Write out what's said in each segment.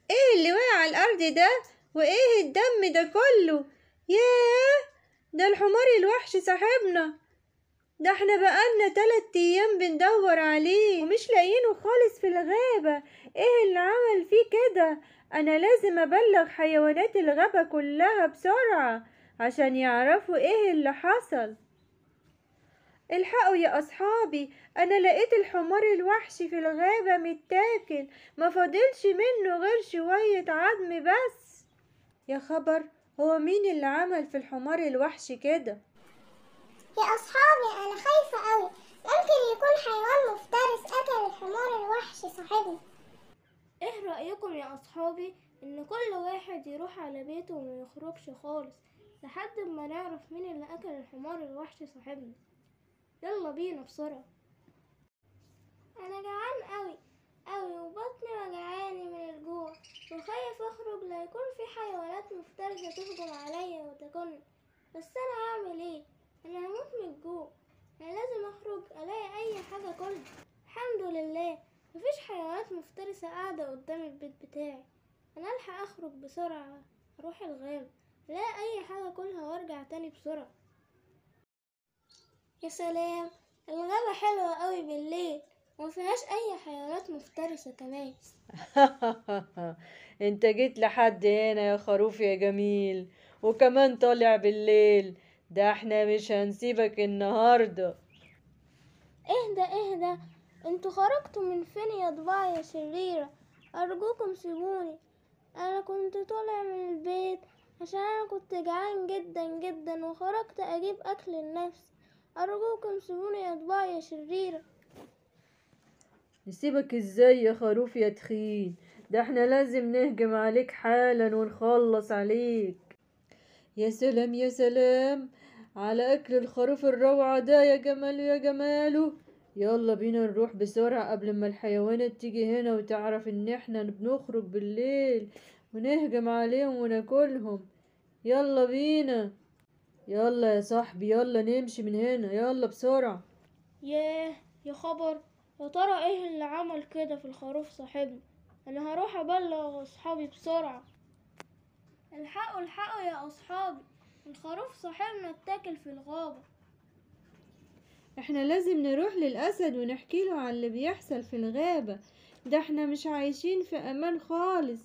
ايه اللي وقع على الارض ده وايه الدم ده كله ياه ده الحمار الوحش صاحبنا ده احنا بقالنا تلات ايام بندور عليه ومش لاقيينه خالص في الغابة ايه اللي عمل فيه كده انا لازم ابلغ حيوانات الغابة كلها بسرعة عشان يعرفوا ايه اللي حصل الحقوا يا اصحابي انا لقيت الحمار الوحشي في الغابة متاكل ما فاضلش منه غير شوية عظم بس يا خبر هو مين اللي عمل في الحمار الوحشي كده يا أصحابي أنا خايفة أوي يمكن يكون حيوان مفترس أكل الحمار الوحشي صاحبنا ايه رأيكم يا أصحابي إن كل واحد يروح على بيته وما يخرجش خالص لحد ما نعرف مين اللي أكل الحمار الوحشي صاحبنا يلا بينا بسرعة أنا جعان أوي أوي وبطني وجعاني من الجوع وخايف أخرج لا يكون في حيوانات مفترسة تهجم عليا وتاكلني بس أنا هعمل إيه أنا هموت من الجوع أنا لازم أخرج ألاقي أي حاجة كلها الحمد لله مفيش حيوانات مفترسة قاعدة قدام البيت بتاعي أنا ألحق أخرج بسرعة أروح الغابة ألاقي أي حاجة كلها وأرجع تاني بسرعة يا سلام الغابة حلوة قوي بالليل ومفيهاش أي حيوانات مفترسة كمان انت جيت لحد هنا يا خروف يا جميل وكمان طالع بالليل ده احنا مش هنسيبك النهارده اهدى اهدى انتوا خرجتوا من فين يا ضباع يا شريرة أرجوكم سيبوني أنا كنت طالع من البيت عشان أنا كنت جعان جدا جدا وخرجت أجيب أكل لنفسي أرجوكم سيبوني يا ضباع يا شريرة نسيبك ازاي يا خروف يا تخين ده احنا لازم نهجم عليك حالا ونخلص عليك يا سلام يا سلام على اكل الخروف الروعة ده يا جماله يا جماله يلا بينا نروح بسرعة قبل ما الحيوانات تيجي هنا وتعرف ان احنا بنخرج بالليل ونهجم عليهم وناكلهم يلا بينا يلا يا صاحبي يلا نمشي من هنا يلا بسرعة ياه يا خبر يا ترى ايه اللي عمل كده في الخروف صاحبنا انا هروح ابلغ اصحابي بسرعة الحقوا الحقوا يا اصحابي الخروف صاحبنا اتاكل في الغابة احنا لازم نروح للأسد ونحكي له عن اللي بيحصل في الغابة ده احنا مش عايشين في أمان خالص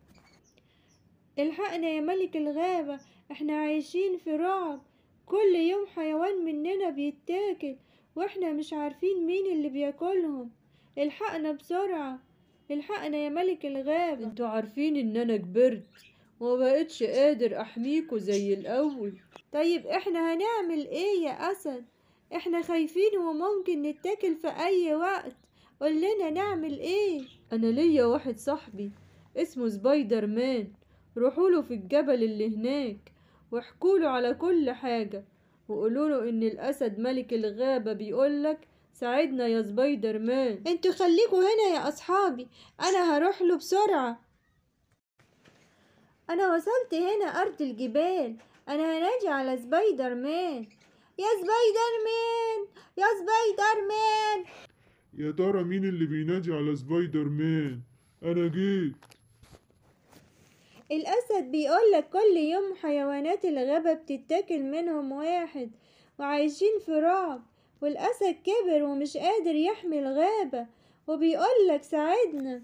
الحقنا يا ملك الغابة احنا عايشين في رعب كل يوم حيوان مننا بيتاكل واحنا مش عارفين مين اللي بياكلهم الحقنا بسرعة الحقنا يا ملك الغابة انتوا عارفين ان انا كبرت ومبقتش قادر احميكوا زي الاول طيب احنا هنعمل ايه يا اسد احنا خايفين وممكن نتاكل في اي وقت قول لنا نعمل ايه انا ليا واحد صاحبي اسمه سبايدر مان روحوله في الجبل اللي هناك واحكوله على كل حاجة وقولوله ان الاسد ملك الغابة بيقولك ساعدنا يا سبايدر مان انتوا خليكوا هنا يا اصحابي انا هروح له بسرعة انا وصلت هنا ارض الجبال انا هنادي على سبايدر مان يا سبايدر مان يا سبايدر مان يا ترى مين اللي بينادي على سبايدر مان انا جيت الأسد بيقولك كل يوم حيوانات الغابة بتتاكل منهم واحد وعايشين في رعب والأسد كبر ومش قادر يحمي الغابة وبيقولك ساعدنا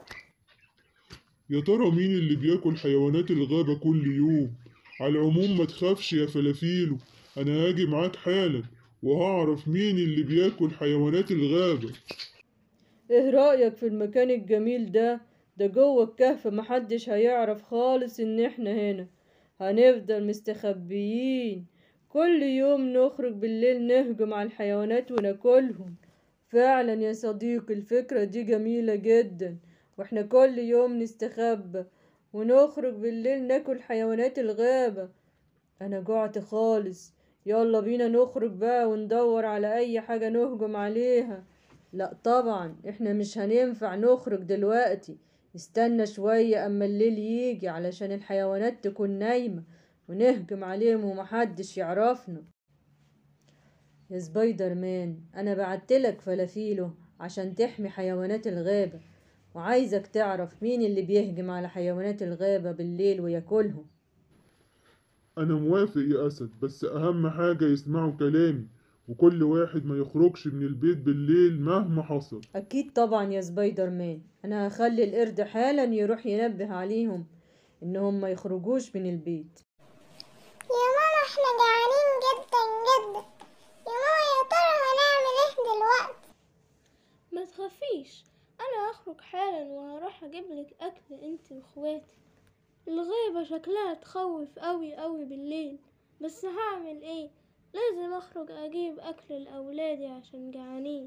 يا ترى مين اللي بياكل حيوانات الغابة كل يوم على العموم ما تخافش يا فلافيلو انا هاجي معاك حالا وهعرف مين اللي بياكل حيوانات الغابة ايه رأيك في المكان الجميل ده ده جوه الكهف محدش هيعرف خالص ان احنا هنا هنفضل مستخبيين كل يوم نخرج بالليل نهجم على الحيوانات وناكلهم فعلا يا صديقي الفكرة دي جميلة جدا واحنا كل يوم نستخبى ونخرج بالليل ناكل حيوانات الغابة انا جعت خالص يلا بينا نخرج بقى وندور على اي حاجة نهجم عليها لا طبعا احنا مش هننفع نخرج دلوقتي استنى شوية اما الليل يجي علشان الحيوانات تكون نايمة ونهجم عليهم ومحدش يعرفنا يا سبايدر مان انا بعتلك فلافيلو عشان تحمي حيوانات الغابة وعايزك تعرف مين اللي بيهجم على حيوانات الغابة بالليل وياكلهم أنا موافق يا أسد بس أهم حاجة يسمعوا كلامي وكل واحد ما يخرجش من البيت بالليل مهما حصل أكيد طبعا يا سبايدر مان أنا هخلي القرد حالا يروح ينبه عليهم إنهم ما يخرجوش من البيت يا ماما احنا جعانين جدا جدا يا ماما يا ترى هنعمل ايه دلوقتي ما تخافيش انا هخرج حالا وهروح اجيب لك اكل انت واخواتي الغيبة شكلها تخوف قوي قوي بالليل بس هعمل ايه لازم اخرج اجيب اكل لاولادي عشان جعانين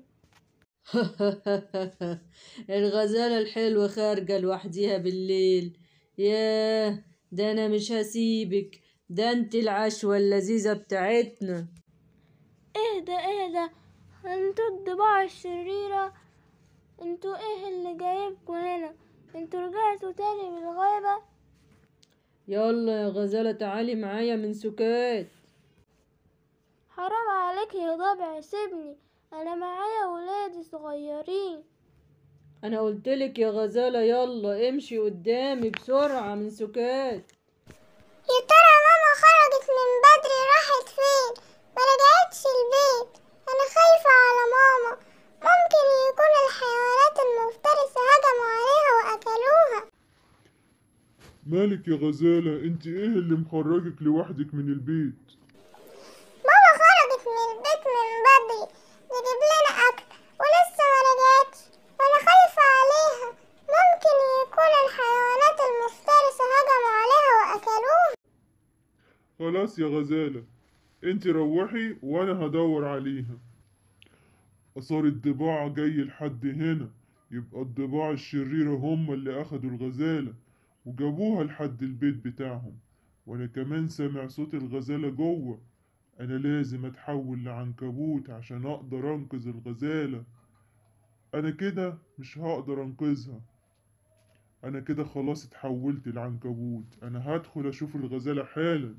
الغزالة الحلوة خارجة لوحديها بالليل ياه ده أنا مش هسيبك ده انت العشوة اللذيذة بتاعتنا ايه ده ايه ده انتوا الضباع الشريرة انتوا ايه اللي جايبكوا هنا انتوا رجعتوا تاني من الغابة يلا يا غزالة تعالي معايا من سكات حرام عليك يا ضبع سيبني انا معايا ولادي صغيرين أنا قلتلك يا غزالة يلا امشي قدامي بسرعة من سكات يا ترى ماما خرجت من بدري راحت فين ما رجعتش البيت انا خايفة على ماما ممكن يكون الحيوانات المفترسة هجموا عليها واكلوها مالك يا غزالة انت ايه اللي مخرجك لوحدك من البيت ماما خرجت من البيت من بدري تجيب لنا اكل ولسه ما رجعتش وانا خايفة عليها ممكن يكون الحيوانات المفترسة هجموا عليها واكلوها خلاص يا غزالة انت روحي وانا هدور عليها اثار الضباع جاي لحد هنا يبقى الضباع الشريرة هم اللي اخدوا الغزالة وجابوها لحد البيت بتاعهم وانا كمان سامع صوت الغزالة جوه انا لازم اتحول لعنكبوت عشان اقدر انقذ الغزالة انا كده مش هقدر انقذها انا كده خلاص اتحولت لعنكبوت انا هدخل اشوف الغزالة حالا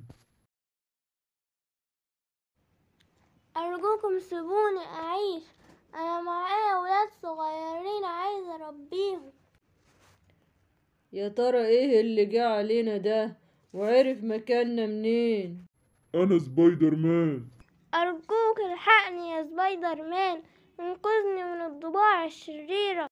ارجوكم سيبوني اعيش انا معايا ولاد صغيرين عايزة اربيهم يا ترى ايه اللي جه علينا ده وعرف مكاننا منين انا سبايدر مان ارجوك الحقني يا سبايدر مان انقذني من الضباع الشريرة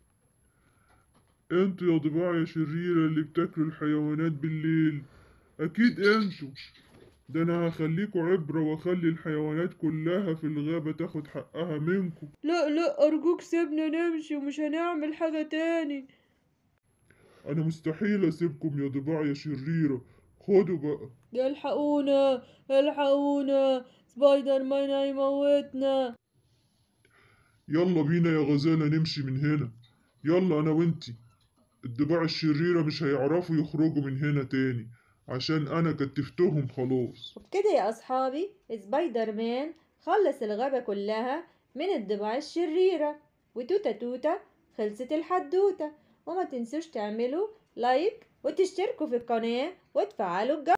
انتوا يا ضباع يا شريرة اللي بتاكلوا الحيوانات بالليل اكيد انتوا ده انا هخليكوا عبرة واخلي الحيوانات كلها في الغابة تاخد حقها منكم لا لا أرجوك سيبنا نمشي ومش هنعمل حاجة تاني انا مستحيل اسيبكم يا ضباع يا شريرة خدوا بقى الحقونا الحقونا سبايدر مان هيموتنا يلا بينا يا غزالة نمشي من هنا يلا انا وانتي الضباع الشريرة مش هيعرفوا يخرجوا من هنا تاني عشان انا كتفتهم خلاص وبكده يا أصحابي سبايدر مان خلص الغابة كلها من الضباع الشريرة وتوتة توتة خلصت الحدوتة وما تنسوش تعملوا لايك وتشتركوا في القناة وتفعلوا الجرس